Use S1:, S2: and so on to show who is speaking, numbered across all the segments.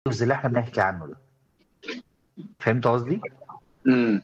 S1: التحيز اللي احنا بنحكي عنه ده فهمت قصدي؟
S2: امم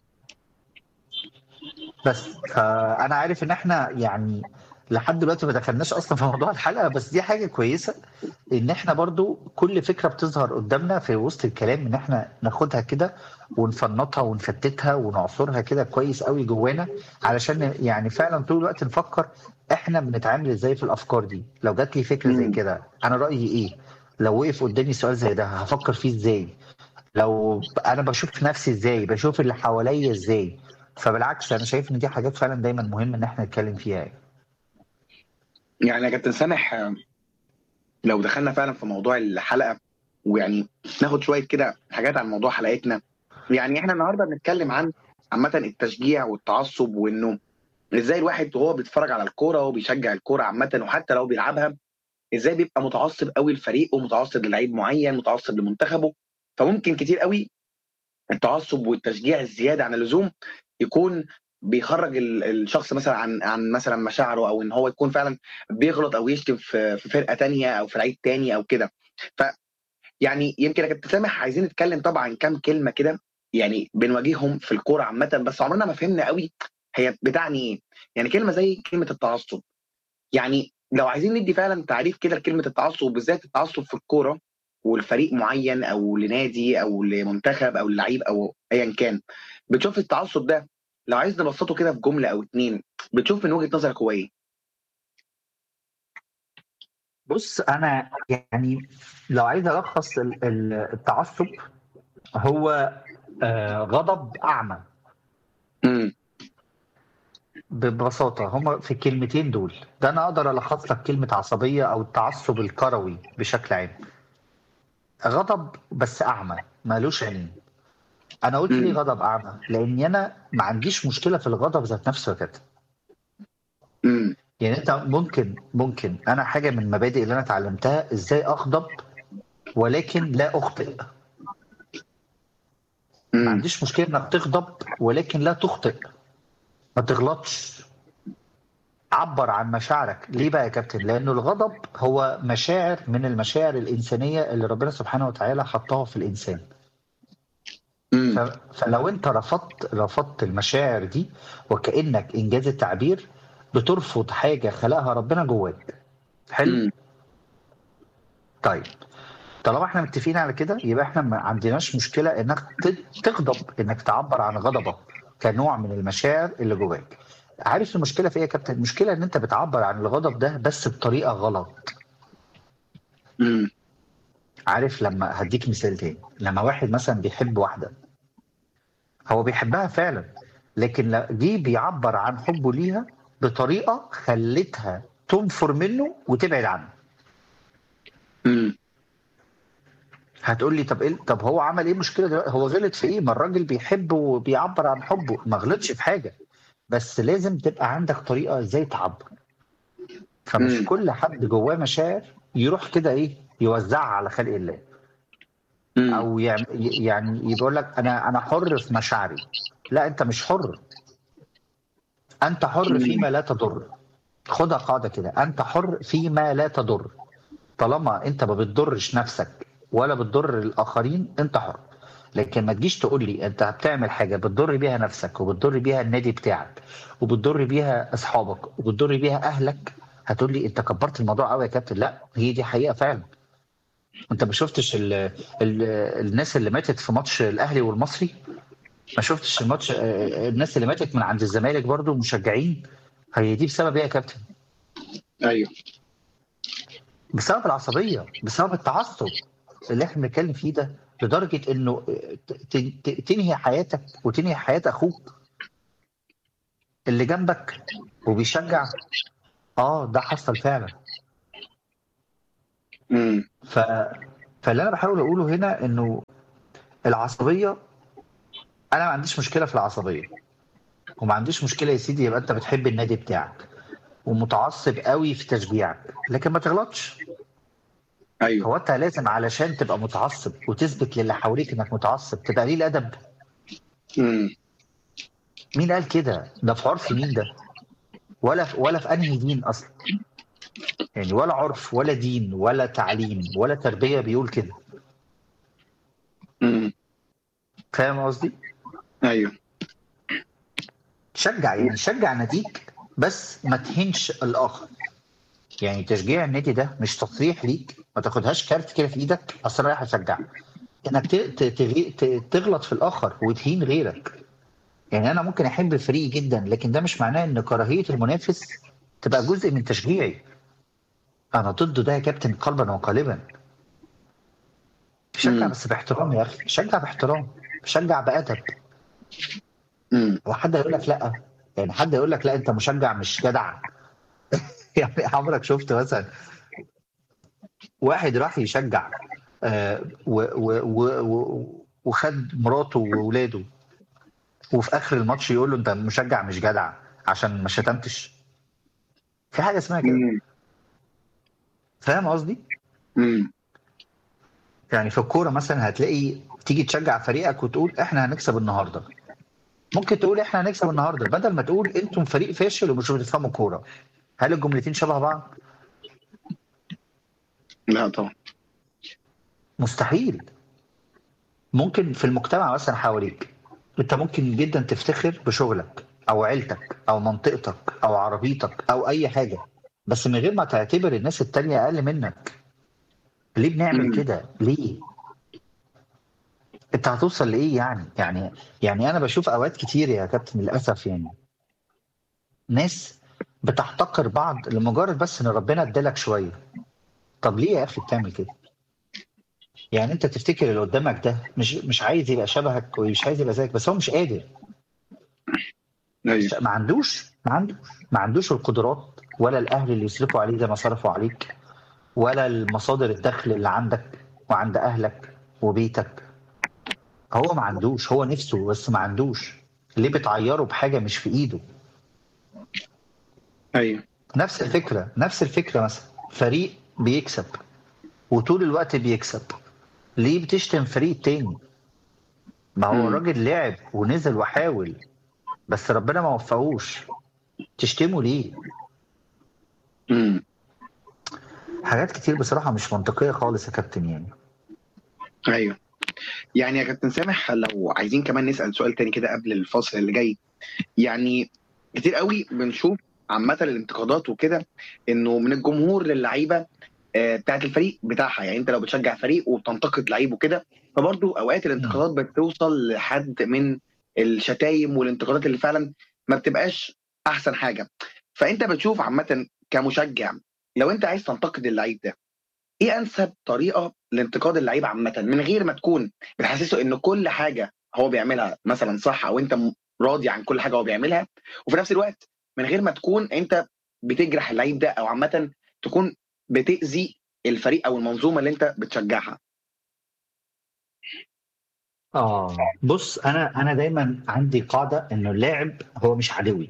S1: بس فانا عارف ان احنا يعني لحد دلوقتي ما دخلناش اصلا في موضوع الحلقه بس دي حاجه كويسه ان احنا برضو كل فكره بتظهر قدامنا في وسط الكلام ان احنا ناخدها كده ونفنطها ونفتتها ونعصرها كده كويس قوي جوانا علشان يعني فعلا طول الوقت نفكر احنا بنتعامل ازاي في الافكار دي لو جات لي فكره زي
S2: مم.
S1: كده انا رايي ايه لو وقف قدامي سؤال زي ده هفكر فيه ازاي لو انا بشوف نفسي ازاي بشوف اللي حواليا ازاي فبالعكس انا شايف ان دي حاجات فعلا دايما مهم ان احنا نتكلم فيها يعني.
S2: يعني يا كابتن سامح آه، لو دخلنا فعلا في موضوع الحلقه ويعني ناخد شويه كده حاجات عن موضوع حلقتنا يعني احنا النهارده بنتكلم عن عامه التشجيع والتعصب وانه ازاي الواحد وهو بيتفرج على الكوره وهو بيشجع الكوره عامه وحتى لو بيلعبها ازاي بيبقى متعصب قوي لفريقه متعصب للعيب معين متعصب لمنتخبه فممكن كتير قوي التعصب والتشجيع الزياده عن اللزوم يكون بيخرج ال- الشخص مثلا عن عن مثلا مشاعره او ان هو يكون فعلا بيغلط او يشتم في في فرقه تانية او في لعيب تاني او كده ف يعني يمكن يا كابتن سامح عايزين نتكلم طبعا كام كلمه كده يعني بنواجههم في الكوره عامه بس عمرنا ما فهمنا قوي هي بتعني ايه يعني كلمه زي كلمه التعصب يعني لو عايزين ندي فعلا تعريف كده لكلمه التعصب وبالذات التعصب في الكوره والفريق معين او لنادي او لمنتخب او للعيب او ايا كان بتشوف التعصب ده لو عايز نبسطه كده في جمله او اتنين بتشوف من وجهه نظرك هو ايه؟
S1: بص انا يعني لو عايز الخص ال- ال- التعصب هو آه، غضب اعمى
S2: امم
S1: ببساطه هما في الكلمتين دول ده انا اقدر الخص لك كلمه عصبيه او التعصب الكروي بشكل عام غضب بس اعمى مالوش عين انا قلت ليه
S2: مم.
S1: غضب اعمى لاني انا ما عنديش مشكله في الغضب ذات نفسه يا كابتن
S2: امم
S1: يعني انت ممكن ممكن انا حاجه من المبادئ اللي انا اتعلمتها ازاي اغضب ولكن لا اخطئ ما
S2: امم
S1: عنديش مشكله انك تغضب ولكن لا تخطئ ما تغلطش عبر عن مشاعرك ليه بقى يا كابتن لانه الغضب هو مشاعر من المشاعر الانسانيه اللي ربنا سبحانه وتعالى حطها في الانسان ف-
S2: امم
S1: فلو انت رفضت رفضت المشاعر دي وكانك انجاز التعبير بترفض حاجه خلقها ربنا جواك حلو
S2: امم
S1: طيب طالما احنا متفقين على كده يبقى احنا ما عندناش مشكله انك ت- تغضب انك تعبر عن غضبك كنوع من المشاعر اللي جواك عارف المشكله في ايه يا كابتن المشكله ان انت بتعبر عن الغضب ده بس بطريقه غلط
S2: امم
S1: عارف لما هديك مثال تاني لما واحد مثلا بيحب واحده هو بيحبها فعلا لكن لا- جه بيعبر عن حبه ليها بطريقه خلتها تنفر منه وتبعد عنه
S2: امم
S1: هتقول لي طب إيه طب هو عمل ايه مشكله دلوقتي هو غلط في ايه ما الراجل بيحب وبيعبر عن حبه ما غلطش في حاجه بس لازم تبقى عندك طريقه ازاي تعبر فمش
S2: مم.
S1: كل حد جواه مشاعر يروح كده ايه يوزعها على خلق الله
S2: امم
S1: او يعم- يعني يقول لك انا انا حر في مشاعري لا انت مش حر انت حر
S2: مم.
S1: فيما لا تضر خدها قاعده كده انت حر فيما لا تضر طالما انت ما بتضرش نفسك ولا بتضر الاخرين انت حر لكن ما تجيش تقول لي انت بتعمل حاجه بتضر بيها نفسك وبتضر بيها النادي بتاعك وبتضر بيها اصحابك وبتضر بيها اهلك هتقول لي انت كبرت الموضوع قوي يا كابتن لا هي دي حقيقه فعلا انت ما شفتش ال ال الناس اللي ماتت في ماتش الاهلي والمصري ما شفتش الماتش اه، الناس اللي ماتت من عند الزمالك برضو مشجعين هي دي بسبب ايه يا كابتن
S2: ايوه
S1: بسبب العصبيه بسبب التعصب اللي احنا بنتكلم فيه ده لدرجه انه ت- ت- ت- تنهي حياتك وتنهي حياه اخوك اللي جنبك وبيشجع اه ده حصل فعلا
S2: امم
S1: ف فاللي انا بحاول اقوله هنا انه العصبيه انا ما عنديش مشكله في العصبيه وما عنديش مشكله يا سيدي يبقى انت بتحب النادي بتاعك ومتعصب قوي في تشجيعك لكن ما تغلطش
S2: ايوه
S1: هو انت لازم علشان تبقى متعصب وتثبت للي حواليك انك متعصب تبقى قليل ادب
S2: امم
S1: مين قال كده ده في عرف مين ده ولا في ولا في انهي دين اصلا يعني ولا عرف ولا دين ولا تعليم ولا تربيه بيقول كده فاهم قصدي؟
S2: ايوه
S1: شجع يعني شجع ناديك بس ما تهينش الاخر يعني تشجيع النادي ده مش تصريح ليك ما تاخدهاش كارت كده في ايدك اصل انا رايح اشجع انك ت- ت- تغي- ت- تغلط في الاخر وتهين غيرك يعني انا ممكن احب فريقي جدا لكن ده مش معناه ان كراهيه المنافس تبقى جزء من تشجيعي انا ضده ده يا كابتن قلبا وقالبا شجع
S2: مم.
S1: بس باحترام يا اخي شجع باحترام شجع بادب
S2: امم
S1: وحد يقول لك لا يعني حد يقول لك لا انت مشجع مش جدع يعني عمرك شفت مثلا واحد راح يشجع آه، و- و- و- و- وخد مراته واولاده وفي اخر الماتش يقول له انت مشجع مش جدع عشان ما شتمتش في حاجه اسمها كده فاهم قصدي؟
S2: امم
S1: يعني في الكوره مثلا هتلاقي تيجي تشجع فريقك وتقول احنا هنكسب النهارده ممكن تقول احنا هنكسب النهارده بدل ما تقول انتم فريق فاشل ومش بتفهموا كوره هل الجملتين شبه بعض؟
S2: لا طبعا
S1: مستحيل ممكن في المجتمع مثلا حواليك انت ممكن جدا تفتخر بشغلك او عيلتك او منطقتك او عربيتك او اي حاجه بس من غير ما تعتبر الناس التانية اقل منك ليه بنعمل
S2: مم.
S1: كده ليه انت هتوصل لايه يعني يعني يعني انا بشوف اوقات كتير يا كابتن للاسف يعني ناس بتحتقر بعض لمجرد بس ان ربنا ادالك شويه طب ليه يا اخي بتعمل كده يعني انت تفتكر اللي قدامك ده مش مش عايز يبقى شبهك ومش عايز يبقى زيك بس هو مش قادر
S2: ايوه
S1: ما عندوش ما عندوش ما عندوش القدرات ولا الاهل اللي يصرفوا عليه زي ما صرفوا عليك ولا المصادر الدخل اللي عندك وعند اهلك وبيتك هو ما عندوش هو نفسه بس ما عندوش ليه بتعيره بحاجه مش في ايده
S2: ايوه
S1: نفس الفكره نفس الفكره مثلا فريق بيكسب وطول الوقت بيكسب ليه بتشتم فريق تاني ما هو
S2: مم.
S1: الراجل لعب ونزل وحاول بس ربنا ما وفقوش تشتمه ليه
S2: امم
S1: حاجات كتير بصراحه مش منطقيه خالص يا كابتن يعني
S2: ايوه يعني يا كابتن سامح لو عايزين كمان نسال سؤال تاني كده قبل الفصل اللي جاي يعني كتير قوي بنشوف عامه الانتقادات وكده انه من الجمهور للعيبه آه، بتاعت الفريق بتاعها يعني انت لو بتشجع فريق وبتنتقد لعيب وكده فبرضه اوقات الانتقادات بتوصل لحد من الشتايم والانتقادات اللي فعلا ما بتبقاش احسن حاجه فانت بتشوف عامه كمشجع لو انت عايز تنتقد اللعيب ده ايه انسب طريقه لانتقاد اللعيب عامه من غير ما تكون بتحسسه ان كل حاجه هو بيعملها مثلا صح او انت م- راضي عن كل حاجه هو بيعملها وفي نفس الوقت من غير ما تكون انت بتجرح اللعيب ده او عامه تكون بتاذي الفريق او المنظومه اللي انت بتشجعها
S1: اه بص انا انا دايما عندي قاعده انه اللاعب هو مش عدوي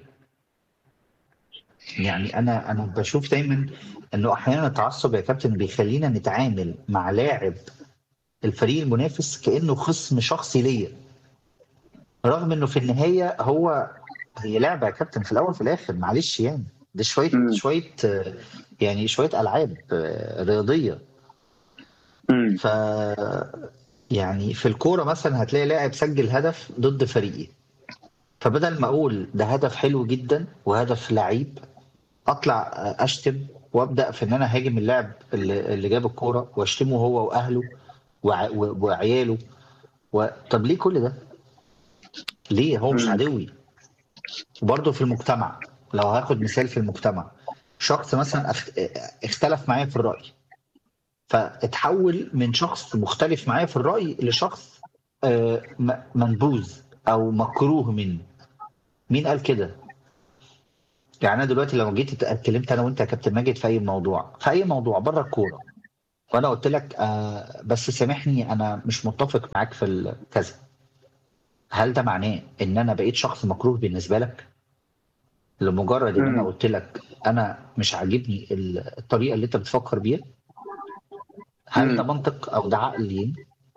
S1: يعني انا انا بشوف دايما انه احيانا التعصب يا كابتن بيخلينا نتعامل مع لاعب الفريق المنافس كانه خصم شخصي ليا رغم انه في النهايه هو هي لعبه يا كابتن في الاول في الاخر معلش يعني ده شويه
S2: مم.
S1: شويه آه، يعني شويه العاب آه، رياضيه
S2: امم
S1: ف يعني في الكوره مثلا هتلاقي لاعب سجل هدف ضد فريقي فبدل ما اقول ده هدف حلو جدا وهدف لعيب اطلع اشتم وابدا في ان انا هاجم اللاعب اللي, اللي جاب الكوره واشتمه هو واهله وع- و- وعياله و... طب ليه كل ده؟ ليه هو مش
S2: مم.
S1: عدوي وبرضه في المجتمع لو هاخد مثال في المجتمع شخص مثلا أخ- اختلف معايا في الرأي فاتحول من شخص مختلف معايا في الرأي لشخص آه، م- منبوذ او مكروه مني مين قال كده؟ يعني انا دلوقتي لو جيت اتكلمت انا وانت يا كابتن ماجد في اي موضوع في اي موضوع بره الكوره وانا قلت لك آه بس سامحني انا مش متفق معاك في ال- كذا هل ده معناه ان انا بقيت شخص مكروه بالنسبه لك؟ لمجرد ان انا
S2: مم.
S1: قلت لك انا مش عاجبني ال- الطريقه اللي انت بتفكر بيها؟ هل ده
S2: مم.
S1: منطق او ده عقل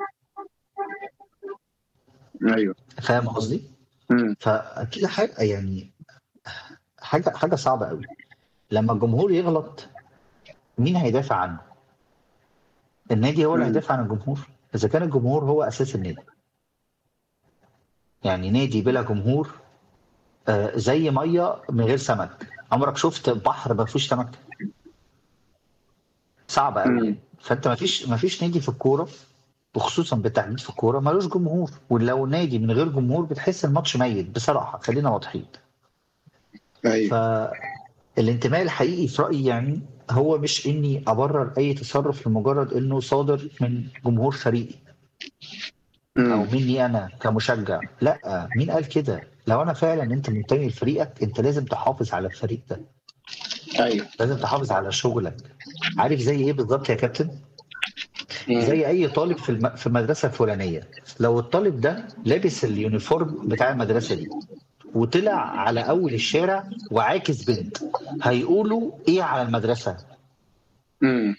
S2: ايوه
S1: فاهم قصدي؟
S2: امم
S1: فاكيد حاجه يعني حاجه حاجه صعبه قوي لما الجمهور يغلط مين هيدافع عنه؟ النادي هو اللي
S2: مم.
S1: هيدافع عن الجمهور اذا كان الجمهور هو اساس النادي يعني نادي بلا جمهور آه، زي ميه من غير سمك عمرك شفت بحر ما فيهوش سمك صعب قوي
S2: مم.
S1: فانت ما فيش ما فيش نادي في الكوره وخصوصا بالتحديد في الكوره ملوش جمهور ولو نادي من غير جمهور بتحس الماتش ميت بصراحه خلينا واضحين
S2: ايوه
S1: فالانتماء الحقيقي في رايي يعني هو مش اني ابرر اي تصرف لمجرد انه صادر من جمهور فريقي او
S2: مم.
S1: مني انا كمشجع لا مين قال كده لو انا فعلا انت منتمي لفريقك انت لازم تحافظ على الفريق ده
S2: ايوه
S1: لازم تحافظ على شغلك عارف زي ايه بالظبط يا كابتن
S2: مم.
S1: زي اي طالب في الم... في المدرسه الفلانيه لو الطالب ده لابس اليونيفورم بتاع المدرسه دي وطلع على اول الشارع وعاكس بنت هيقولوا ايه على المدرسه
S2: مم.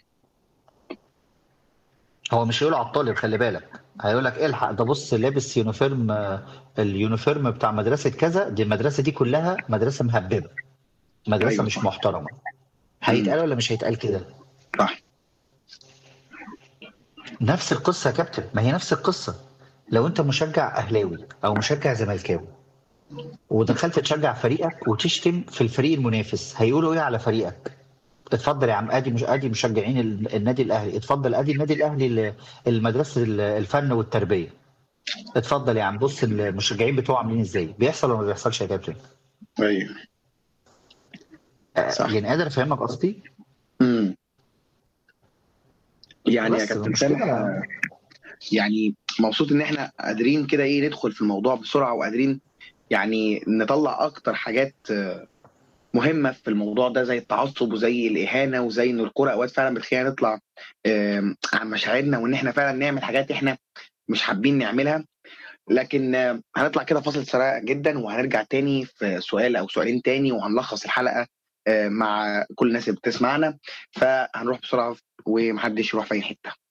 S1: هو مش هيقولوا على الطالب خلي بالك هيقول لك الحق ده بص لابس يونيفورم آه، اليونيفورم بتاع مدرسه كذا دي المدرسه دي كلها مدرسه مهببه مدرسه
S2: أيوة.
S1: مش محترمه هيتقال ولا مش هيتقال كده
S2: صح
S1: نفس القصه يا كابتن ما هي نفس القصه لو انت مشجع اهلاوي او مشجع زملكاوي ودخلت تشجع فريقك وتشتم في الفريق المنافس هيقولوا ايه على فريقك اتفضل يا عم ادي مش ادي مشجعين ال- النادي الاهلي اتفضل ادي النادي الاهلي ل- المدرسه ال- الفن والتربيه اتفضل يا عم بص المشجعين بتوعه عاملين ازاي بيحصل ولا ما بيحصلش يا كابتن
S2: ايوه
S1: آه،
S2: صح.
S1: يعني قادر افهمك قصدي
S2: مم. يعني يا
S1: بس
S2: كابتن
S1: المشكلة-
S2: سامح يعني مبسوط ان احنا قادرين كده ايه ندخل في الموضوع بسرعه وقادرين يعني نطلع اكتر حاجات آه، مهمه في الموضوع ده زي التعصب وزي الاهانه وزي ان الكوره اوقات فعلا بتخلينا نطلع آم، عن مشاعرنا وان احنا فعلا نعمل حاجات احنا مش حابين نعملها لكن آه، هنطلع كده فاصل سريع جدا وهنرجع تاني في سؤال او سؤالين تاني وهنلخص الحلقه آه، مع كل الناس اللي بتسمعنا فهنروح بسرعه ومحدش يروح في اي حته